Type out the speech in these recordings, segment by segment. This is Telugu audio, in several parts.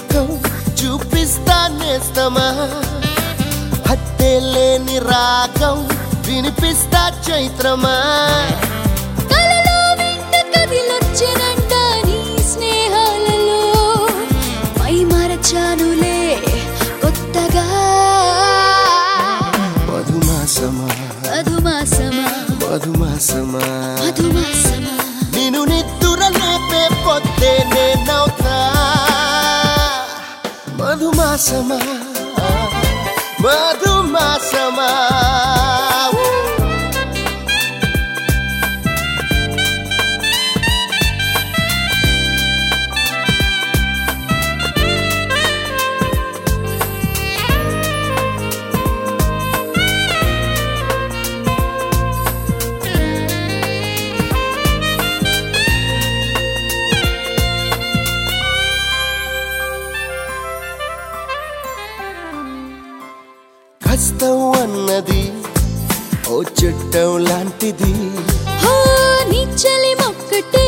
లోకం చూపిస్తా నేస్తమా హత్తే లేని రాగం వినిపిస్తా చైత్రమా కలలో వెంట కదిలొచ్చినంట నీ స్నేహాలలో మై మరచానులే కొత్తగా మధుమాసమా మధుమాసమా మధుమాసమా మధుమాసమా నేను నిద్దుర లేపే పొద్దే నేనవుతా మధుమాసమా మధుమాసమా కష్టం అన్నది ఓ చుట్టం లాంటిది హో నీ చలి మొక్కటే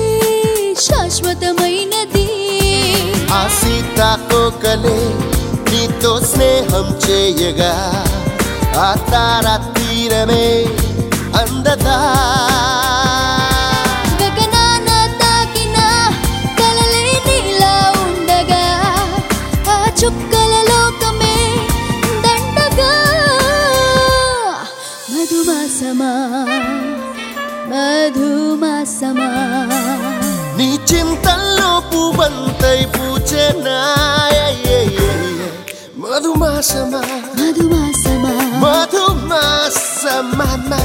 శాశ్వతమైనది ఆ సీతాకోకలే నీతో స్నేహం చేయగా ఆ తార తీరమే అందదా గగనాన తాకిన కలలే నీలా ఉండగా ఆ చుక్కల లోకమే దండగా మధుమాసమా మధుమాసమా నీ చింతల్లో పువ్వంతై పూచెనా మధుమాసమా మధుమాసమా మధుమాసమా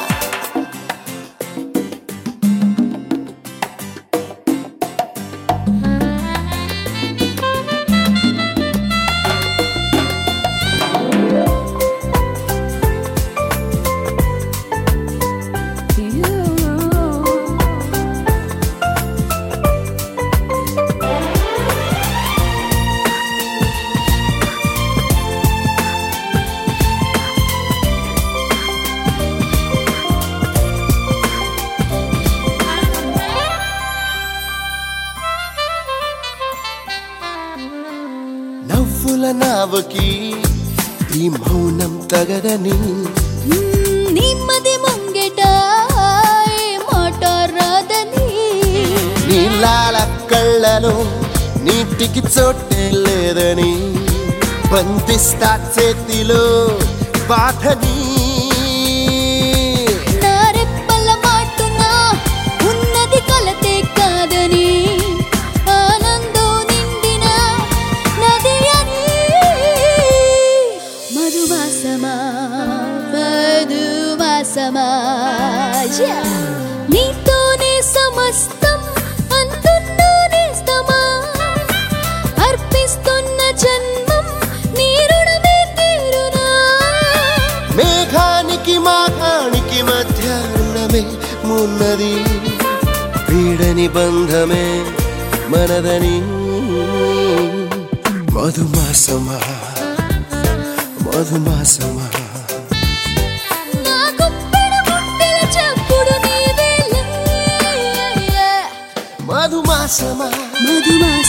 నవ్వుల నావకి ఈ మౌనం తగదని నిమ్మది ముంగెట ఏ మాట రాదని నీలాల కళ్ళలో నీటికి చోటే లేదని బంధిస్తా చేతిలో బాధని నా రెప్పల మాటున ఉన్నది కలతే కాదని ఆనందం నిండిన నది అని మధుమాసమా మధుమాసమా Yeah. నీతోనే సమస్తం అంతున్నా నేస్తమా అర్పిస్తున్న జన్మం నీ రుణమే తీరునా మేఘానికి మాఘానికి మధ్య రుణమే మున్నది పీడని బంధమే మనదని మధుమాసమా మధుమాసమా నా గుప్పెడు గుండెల చప్పుడు నీవేలే మధుమాసమా మధుమాసమా